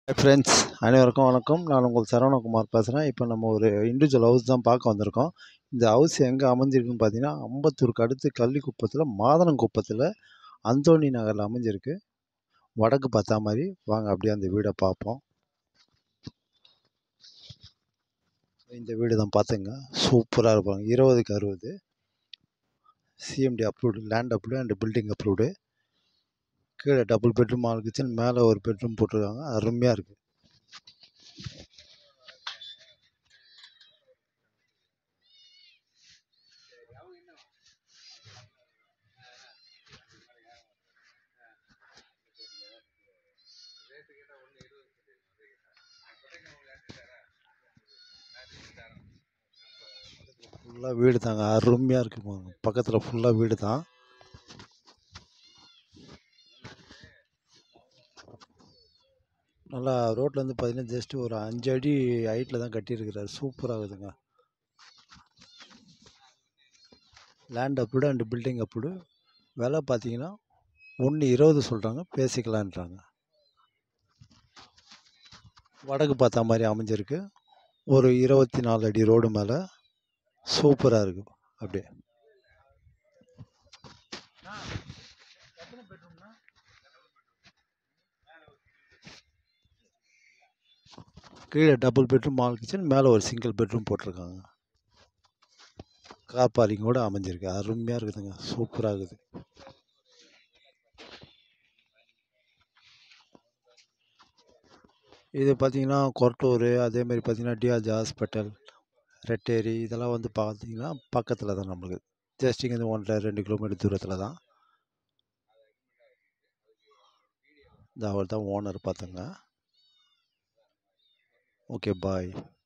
friends அனைவருக்கும் வணக்கம் நான் உங்கள் சரவணகுமார் பேசுகிறேன் இப்போ நம்ம ஒரு இண்டிவிஜுவல் ஹவுஸ் தான் பார்க்க வந்திருக்கோம் இந்த ஹவுஸ் எங்கே அமைஞ்சிருக்குன்னு பார்த்தீங்கன்னா அம்பத்தூருக்கு அடுத்து கள்ளிக்குப்பத்தில் மாதனங்குப்பத்தில் அந்தோணி நகரில் அமைஞ்சிருக்கு வடக்கு பார்த்தா மாதிரி வாங்க அப்படியே அந்த வீடை பார்ப்போம் இந்த வீடு தான் பார்த்துங்க சூப்பராக இருப்பாங்க இருபதுக்கு அறுபது CMD approved land approved and building approved கீழே டபுள் பெட்ரூம் ஆல் கிச்சன் மேலே ஒரு பெட்ரூம் போட்டிருக்காங்க அருமையாக இருக்குது ஃபுல்லாக வீடு தாங்க அருமையாக இருக்குது பக்கத்தில் ஃபுல்லாக வீடு தான் நல்லா ரோட்லேருந்து பார்த்தீங்கன்னா ஜஸ்ட் ஒரு அஞ்சு அடி ஹைட்டில் தான் கட்டியிருக்கிறாரு சூப்பராக இருக்குதுங்க land approved and building approved விலை பார்த்தீங்கன்னா ஒன்று இருபது சொல்கிறாங்க பேசிக்கலான்றாங்க வடக்கு பார்த்தா மாதிரி அமைஞ்சிருக்கு ஒரு இருபத்தி நாலு அடி ரோடு மேலே சூப்பராக இருக்குது அப்படியே கீழே டபுள் பெட்ரூம் ஆல் கிச்சன் மேலே ஒரு சிங்கிள் பெட்ரூம் போட்டிருக்காங்க கார் பார்க்கிங்கோடு அமைஞ்சிருக்கு அருமையாக இருக்குதுங்க சூப்பராக இருக்குது இது பார்த்தீங்கன்னா கொரட்டூர் அதேமாதிரி பார்த்தீங்கன்னா டிஆர்ஜி ஹாஸ்பிட்டல் ரெட்டேரி இதெல்லாம் வந்து பார்த்தீங்கன்னா பக்கத்தில் தான் நம்மளுக்கு ஜஸ்ட் இங்கேருந்து ஒன்றரை ரெண்டு கிலோமீட்டர் தூரத்தில் தான் இந்த அவர் தான் ஓனர் பார்த்துங்க ஓகே பாய்